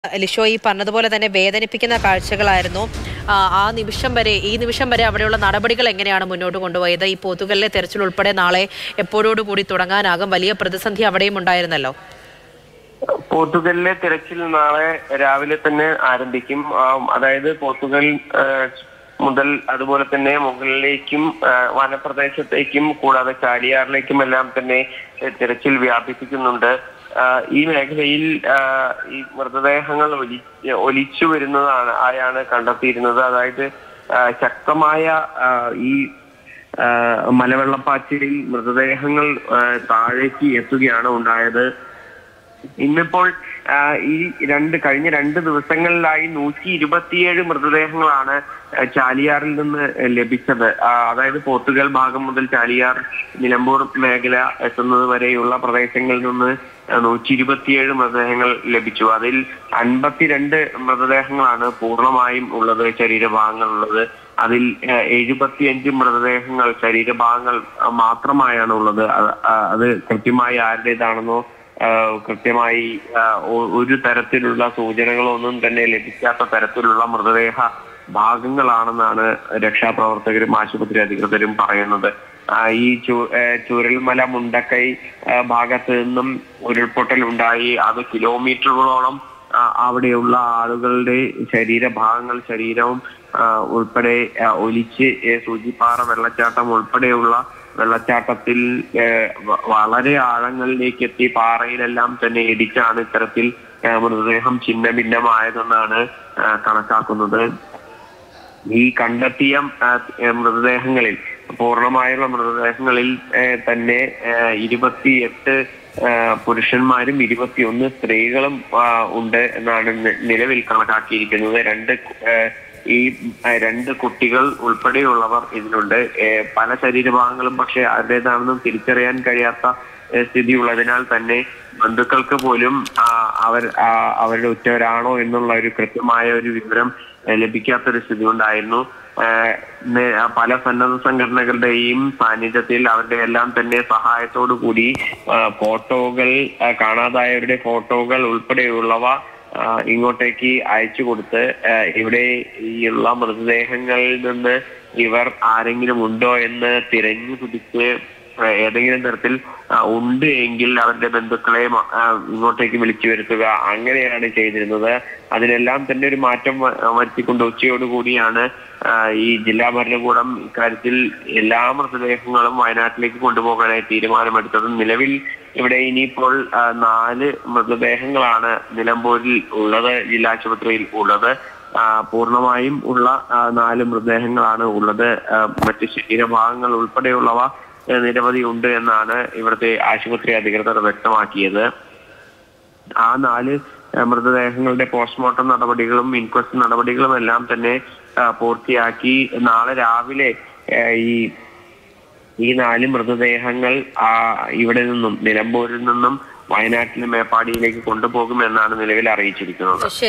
ലിഷോ ഈ പറഞ്ഞതുപോലെ തന്നെ വേദനിപ്പിക്കുന്ന കാഴ്ചകളായിരുന്നു ആ, ആ നിമിഷം വരെ ഈ നിമിഷം വരെ അവിടെയുള്ള നടപടികൾ എങ്ങനെയാണ് മുന്നോട്ട് കൊണ്ടുപോയത് ഈ പോത്തുകളിലെ തെരച്ചിൽ ഉൾപ്പെടെ നാളെ എപ്പോഴോടു കൂടി തുടങ്ങാനാകും വലിയ പ്രതിസന്ധി അവിടെയും ഉണ്ടായിരുന്നല്ലോ പോർത്തുഗലിലെ തിരച്ചിൽ നാളെ രാവിലെ തന്നെ ആരംഭിക്കും ആ, അതായത് പോർത്തുഗൽ ആ, മുതൽ അതുപോലെ തന്നെ മുകളിലേക്കും ആ, വനപ്രദേശത്തേക്കും കൂടാതെ ചാലിയാറിലേക്കും എല്ലാം തന്നെ ഏ, തിരച്ചിൽ വ്യാപിപ്പിക്കുന്നുണ്ട് ആ, ഈ മേഖലയിൽ ആ, ഈ മൃതദേഹങ്ങൾ ഒലി ഒലിച്ചു വരുന്നതാണ് ആയാണ് കണ്ടെത്തിയിരുന്നത് അതായത് ആ, ശക്തമായ ആ, ഈ ആ, മലവെള്ളപ്പാച്ചിലിൽ മൃതദേഹങ്ങൾ ആ, താഴേക്ക് എത്തുകയാണ് ഉണ്ടായത് ഇന്നിപ്പോൾ ആ, ഈ രണ്ട് കഴിഞ്ഞ രണ്ട് ദിവസങ്ങളിലായി നൂറ്റി ഇരുപത്തിയേഴ് മൃതദേഹങ്ങളാണ് ആ, ചാലിയാറിൽ നിന്ന് ലഭിച്ചത് ആ, അതായത് പോർത്തുഗൽ ഭാഗം മുതൽ ചാലിയാർ നിലമ്പൂർ മേഖല എത്തുന്നത് വരെയുള്ള പ്രദേശങ്ങളിൽ നിന്ന് നൂറ്റി ഇരുപത്തിയേഴ് മൃതദേഹങ്ങൾ ലഭിച്ചു അതിൽ അൻപത്തിരണ്ട് മൃതദേഹങ്ങളാണ് പൂർണ്ണമായും ഉള്ളത് ശരീരഭാഗങ്ങളുള്ളത് അതിൽ എഴുപത്തിയഞ്ച് മൃതദേഹങ്ങൾ ശരീരഭാഗങ്ങൾ ആ, മാത്രമായാണ് ഉള്ളത് അത് ആ, അത് കൃത്യമായി ആരുടേതാണെന്നോ ആ, കൃത്യമായി ആ, ഒ- ഒരു തരത്തിലുള്ള സൂചനകളൊന്നും തന്നെ ലഭിക്കാത്ത തരത്തിലുള്ള മൃതദേഹ ഭാഗങ്ങളാണെന്നാണ് രക്ഷാപ്രവർത്തകരും ആശുപത്രി അധികൃതരും പറയുന്നത് ആ, ഈ ചു- ഏ, ചുരൽമല മുണ്ടക്കൈ ആ, ഭാഗത്ത് നിന്നും ഉരുൾപൊട്ടൽ ഉണ്ടായി അത് കിലോമീറ്ററുകളോളം ആ, അവിടെയുള്ള ആളുകളുടെ ശരീരഭാഗങ്ങൾ ശരീരവും ആ, ഉൾപ്പെടെ ആ, ഒലിച്ച് ഏ, സൂചിപ്പാറ വെള്ളച്ചാട്ടം ഉൾപ്പെടെയുള്ള വെള്ളച്ചാട്ടത്തിൽ ഏ, വ- വളരെ ആഴങ്ങളിലേക്ക് എത്തി പാറയിലെല്ലാം തന്നെ ഇടിച്ചാണ് ഇത്തരത്തിൽ ഏ, മൃതദേഹം ഛിന്ന ഭിന്നമായതെന്നാണ് ആ, കണക്കാക്കുന്നത് ഈ കണ്ടെത്തിയ ആ, ഏ, മൃതദേഹങ്ങളിൽ പൂർണ്ണമായുള്ള മൃതദേഹങ്ങളിൽ ഏ, തന്നെ ഏ, ഇരുപത്തിയെട്ട് ആ, പുരുഷന്മാരും ഇരുപത്തിയൊന്ന് സ്ത്രീകളും ആ, ഉണ്ട് എന്നാണ് നി- നിലവിൽ കണക്കാക്കിയിരിക്കുന്നത് രണ്ട് കു- ഏ, ഈ ആ, രണ്ട് കുട്ടികൾ ഉൾപ്പെടെയുള്ളവർ ഇതിലുണ്ട് ഏ, പല ശരീരഭാഗങ്ങളും പക്ഷെ ആരുടേതാണെന്നും തിരിച്ചറിയാൻ കഴിയാത്ത ഏ, സ്ഥിതിയുള്ളതിനാൽ തന്നെ ബന്ധുക്കൾക്ക് പോലും ആ, അവർ ആ, അവരുടെ ഉറ്റവരാണോ എന്നുള്ള ഒരു കൃത്യമായ ഒരു വിവരം ഏ, ലഭിക്കാത്തൊരു സ്ഥിതി ഉണ്ടായിരുന്നു ഏ, നേ- ആ, പല സന്നദ്ധ സംഘടനകളുടെയും സാന്നിധ്യത്തിൽ അവരുടെ എല്ലാം തന്നെ സഹായത്തോടു കൂടി ആ, ഫോട്ടോകൾ ആ, കാണാതായവരുടെ ഫോട്ടോകൾ ഉൾപ്പെടെയുള്ളവ ആ, ഇങ്ങോട്ടേക്ക് അയച്ചു കൊടുത്ത് ആ, ഇവിടെ ഈ ഉള്ള മൃതദേഹങ്ങളിൽ നിന്ന് ഇവർ ആരെങ്കിലും ഉണ്ടോ എന്ന് തിരഞ്ഞു പിടിച്ച് ആ, ഏതെങ്കിലും തരത്തിൽ ആ, ഉണ്ട് എങ്കിൽ അവരുടെ ബന്ധുക്കളെ മ- ആ, ഇങ്ങോട്ടേക്ക് വിളിച്ചു വരുത്തുക അങ്ങനെയാണ് ചെയ്തിരുന്നത് അതിനെല്ലാം തന്നെ ഒരു മാറ്റം വ- വരുത്തിക്കൊണ്ട് ഉച്ചയോടുകൂടിയാണ് ആ, ഈ ജില്ലാ ഭരണകൂടം ഇക്കാര്യത്തിൽ എല്ലാ മൃതദേഹങ്ങളും വയനാട്ടിലേക്ക് കൊണ്ടുപോകാനായി തീരുമാനമെടുത്തത് നിലവിൽ ഇവിടെ ഇനിയിപ്പോൾ ആ, നാല് മൃതദേഹങ്ങളാണ് നിലമ്പൂരിൽ ഉള്ളത് ജില്ലാ ആശുപത്രിയിൽ ഉള്ളത് ആ, പൂർണ്ണമായും ഉള്ള ആ, നാല് മൃതദേഹങ്ങളാണ് ഉള്ളത് ആ, മറ്റ് ശരീരഭാഗങ്ങൾ ഉൾപ്പെടെയുള്ളവ ആ, നിരവധി ഉണ്ട് എന്നാണ് ഇവിടുത്തെ ആശുപത്രി അധികൃതർ വ്യക്തമാക്കിയത് ആ നാല് ആ, മൃതദേഹങ്ങളുടെ പോസ്റ്റ്മോർട്ടം നടപടികളും ഇൻക്വസ്റ്റ് നടപടികളും എല്ലാം തന്നെ ആ, പൂർത്തിയാക്കി നാളെ രാവിലെ ആ, ഈ ഈ നാല് മൃതദേഹങ്ങൾ ആ, ഇവിടെ നിന്നും നിലമ്പൂരിൽ നിന്നും വയനാട്ടിലെ മേപ്പാടിയിലേക്ക് കൊണ്ടുപോകുമെന്നാണ് നിലവിൽ അറിയിച്ചിരിക്കുന്നത് ശരി